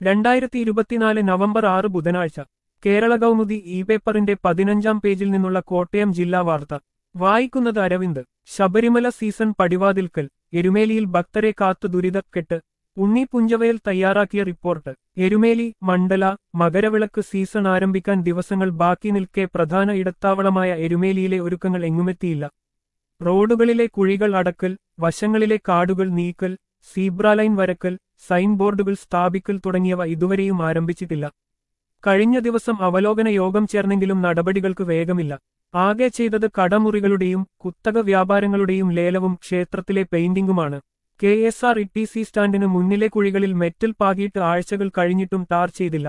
രണ്ടായിരത്തി ഇരുപത്തിനാല് നവംബർ ആറ് ബുധനാഴ്ച കേരള കൗമുദി ഇ പേപ്പറിന്റെ പതിനഞ്ചാം പേജിൽ നിന്നുള്ള കോട്ടയം ജില്ലാ വാർത്ത വായിക്കുന്നത് അരവിന്ദ് ശബരിമല സീസൺ പടിവാതിൽക്കൽ എരുമേലിയിൽ ഭക്തരെ കാത്തു ദുരിതക്കെട്ട് ഉണ്ണി പുഞ്ചവയൽ തയ്യാറാക്കിയ റിപ്പോർട്ട് എരുമേലി മണ്ഡല മകരവിളക്ക് സീസൺ ആരംഭിക്കാൻ ദിവസങ്ങൾ ബാക്കി നിൽക്കെ പ്രധാന ഇടത്താവളമായ എരുമേലിയിലെ ഒരുക്കങ്ങൾ എങ്ങുമെത്തിയില്ല റോഡുകളിലെ കുഴികൾ അടക്കൽ വശങ്ങളിലെ കാടുകൾ നീക്കൽ സീബ്രാലൈൻ വരക്കൽ സൈൻ ബോർഡുകൾ സ്ഥാപിക്കൽ തുടങ്ങിയവ ഇതുവരെയും ആരംഭിച്ചിട്ടില്ല കഴിഞ്ഞ ദിവസം അവലോകന യോഗം ചേർന്നെങ്കിലും നടപടികൾക്ക് വേഗമില്ല ആകെ ചെയ്തത് കടമുറികളുടെയും കുത്തക വ്യാപാരങ്ങളുടെയും ലേലവും ക്ഷേത്രത്തിലെ പെയിന്റിംഗുമാണ് K S R T C സി സ്റ്റാൻഡിന് മുന്നിലെ കുഴികളിൽ മെറ്റൽ പാകിയിട്ട് ആഴ്ചകൾ കഴിഞ്ഞിട്ടും ടാർ ചെയ്തില്ല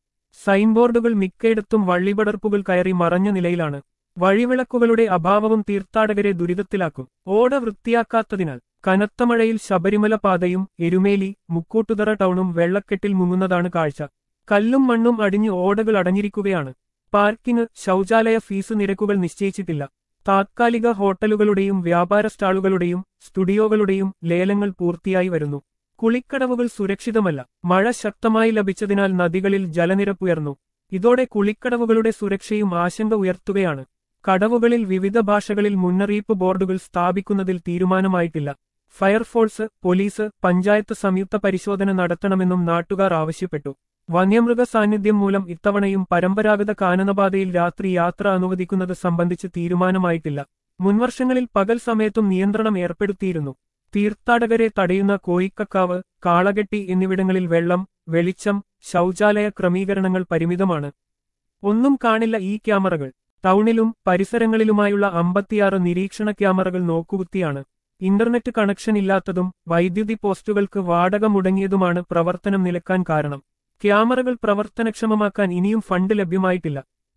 സൈൻ ബോർഡുകൾ മിക്കയിടത്തും വള്ളിപടർപ്പുകൾ കയറി മറഞ്ഞ നിലയിലാണ് വഴിവിളക്കുകളുടെ അഭാവവും തീർത്ഥാടകരെ ദുരിതത്തിലാക്കും ഓട വൃത്തിയാക്കാത്തതിനാൽ കനത്ത മഴയിൽ ശബരിമല പാതയും എരുമേലി മുക്കൂട്ടുതറ ടൗണും വെള്ളക്കെട്ടിൽ മുങ്ങുന്നതാണ് കാഴ്ച കല്ലും മണ്ണും അടിഞ്ഞ് ഓടകൾ അടഞ്ഞിരിക്കുകയാണ് പാർക്കിംഗ് ശൗചാലയ ഫീസ് നിരക്കുകൾ നിശ്ചയിച്ചിട്ടില്ല താത്കാലിക ഹോട്ടലുകളുടെയും വ്യാപാര സ്റ്റാളുകളുടെയും സ്റ്റുഡിയോകളുടെയും ലേലങ്ങൾ പൂർത്തിയായി വരുന്നു കുളിക്കടവുകൾ സുരക്ഷിതമല്ല മഴ ശക്തമായി ലഭിച്ചതിനാൽ നദികളിൽ ജലനിരപ്പുയർന്നു ഇതോടെ കുളിക്കടവുകളുടെ സുരക്ഷയും ആശങ്ക ഉയർത്തുകയാണ് കടവുകളിൽ വിവിധ ഭാഷകളിൽ മുന്നറിയിപ്പ് ബോർഡുകൾ സ്ഥാപിക്കുന്നതിൽ തീരുമാനമായിട്ടില്ല ഫയർഫോഴ്സ് പോലീസ് പഞ്ചായത്ത് സംയുക്ത പരിശോധന നടത്തണമെന്നും നാട്ടുകാർ ആവശ്യപ്പെട്ടു വന്യമൃഗ സാന്നിധ്യം മൂലം ഇത്തവണയും പരമ്പരാഗത കാനനപാതയിൽ രാത്രി യാത്ര അനുവദിക്കുന്നത് സംബന്ധിച്ച് തീരുമാനമായിട്ടില്ല മുൻവർഷങ്ങളിൽ പകൽ സമയത്തും നിയന്ത്രണം ഏർപ്പെടുത്തിയിരുന്നു തീർത്ഥാടകരെ തടയുന്ന കോയിക്കക്കാവ് കാളകെട്ടി എന്നിവിടങ്ങളിൽ വെള്ളം വെളിച്ചം ശൗചാലയ ക്രമീകരണങ്ങൾ പരിമിതമാണ് ഒന്നും കാണില്ല ഈ ക്യാമറകൾ ടൗണിലും പരിസരങ്ങളിലുമായുള്ള അമ്പത്തിയാറ് നിരീക്ഷണ ക്യാമറകൾ നോക്കുകുത്തിയാണ് ഇന്റർനെറ്റ് കണക്ഷൻ ഇല്ലാത്തതും വൈദ്യുതി പോസ്റ്റുകൾക്ക് വാടക മുടങ്ങിയതുമാണ് പ്രവർത്തനം നിലക്കാൻ കാരണം ക്യാമറകൾ പ്രവർത്തനക്ഷമമാക്കാൻ ഇനിയും ഫണ്ട് ലഭ്യമായിട്ടില്ല